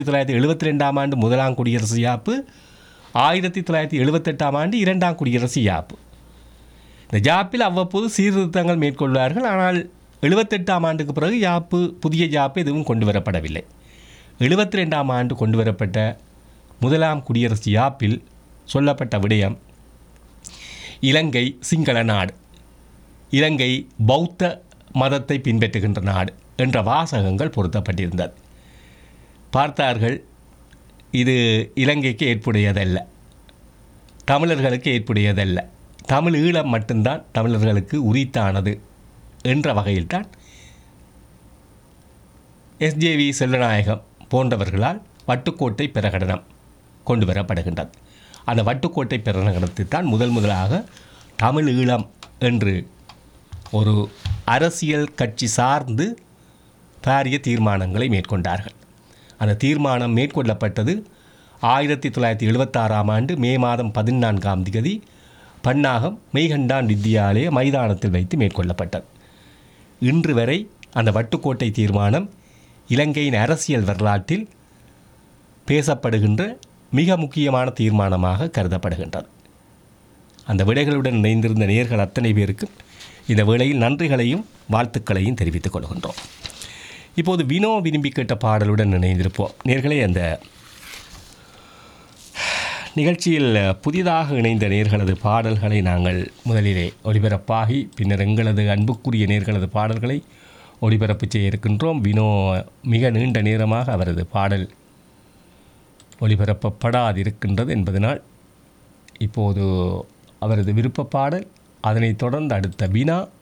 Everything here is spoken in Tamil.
தொள்ளாயிரத்தி எழுபத்தி ரெண்டாம் ஆண்டு முதலாம் குடியரசு யாப்பு ஆயிரத்தி தொள்ளாயிரத்தி எழுபத்தெட்டாம் ஆண்டு இரண்டாம் குடியரசு யாப்பு இந்த ஜாப்பில் அவ்வப்போது சீர்திருத்தங்கள் மேற்கொள்வார்கள் ஆனால் எழுபத்தெட்டாம் ஆண்டுக்கு பிறகு யாப்பு புதிய யாப்பு எதுவும் கொண்டு வரப்படவில்லை எழுபத்தி ரெண்டாம் ஆண்டு கொண்டு வரப்பட்ட முதலாம் குடியரசு யாப்பில் சொல்லப்பட்ட விடயம் இலங்கை சிங்கள நாடு இலங்கை பௌத்த மதத்தை பின்பற்றுகின்ற நாடு என்ற வாசகங்கள் பொருத்தப்பட்டிருந்தது பார்த்தார்கள் இது இலங்கைக்கு ஏற்புடையதல்ல தமிழர்களுக்கு ஏற்புடையதல்ல தமிழ் ஈழம் மட்டும்தான் தமிழர்களுக்கு உரித்தானது என்ற வகையில்தான் எஸ்ஜேவி செல்வநாயகம் போன்றவர்களால் வட்டுக்கோட்டை பிரகடனம் கொண்டு வரப்படுகின்றது அந்த வட்டுக்கோட்டை பிரகடனத்தில் தான் முதல் முதலாக தமிழ் ஈழம் என்று ஒரு அரசியல் கட்சி சார்ந்து பாரிய தீர்மானங்களை மேற்கொண்டார்கள் அந்த தீர்மானம் மேற்கொள்ளப்பட்டது ஆயிரத்தி தொள்ளாயிரத்தி எழுபத்தாறாம் ஆண்டு மே மாதம் பதினான்காம் திகதி பன்னாகம் மெய்கண்டான் வித்தியாலய மைதானத்தில் வைத்து மேற்கொள்ளப்பட்டது இன்று வரை அந்த வட்டுக்கோட்டை தீர்மானம் இலங்கையின் அரசியல் வரலாற்றில் பேசப்படுகின்ற மிக முக்கியமான தீர்மானமாக கருதப்படுகின்றது அந்த விடைகளுடன் இணைந்திருந்த நேர்கள் அத்தனை பேருக்கும் இந்த வேளையில் நன்றிகளையும் வாழ்த்துக்களையும் தெரிவித்துக் கொள்கின்றோம் இப்போது வினோ விரும்பி கேட்ட பாடலுடன் இணைந்திருப்போம் நேர்களே அந்த நிகழ்ச்சியில் புதிதாக இணைந்த நேர்களது பாடல்களை நாங்கள் முதலிலே ஒளிபரப்பாகி பின்னர் எங்களது அன்புக்குரிய நேர்களது பாடல்களை ஒளிபரப்பு செய்ய இருக்கின்றோம் வினோ மிக நீண்ட நேரமாக அவரது பாடல் ஒளிபரப்பப்படாதிருக்கின்றது என்பதனால் இப்போது அவரது விருப்ப பாடல் அதனைத் தொடர்ந்து அடுத்த வினா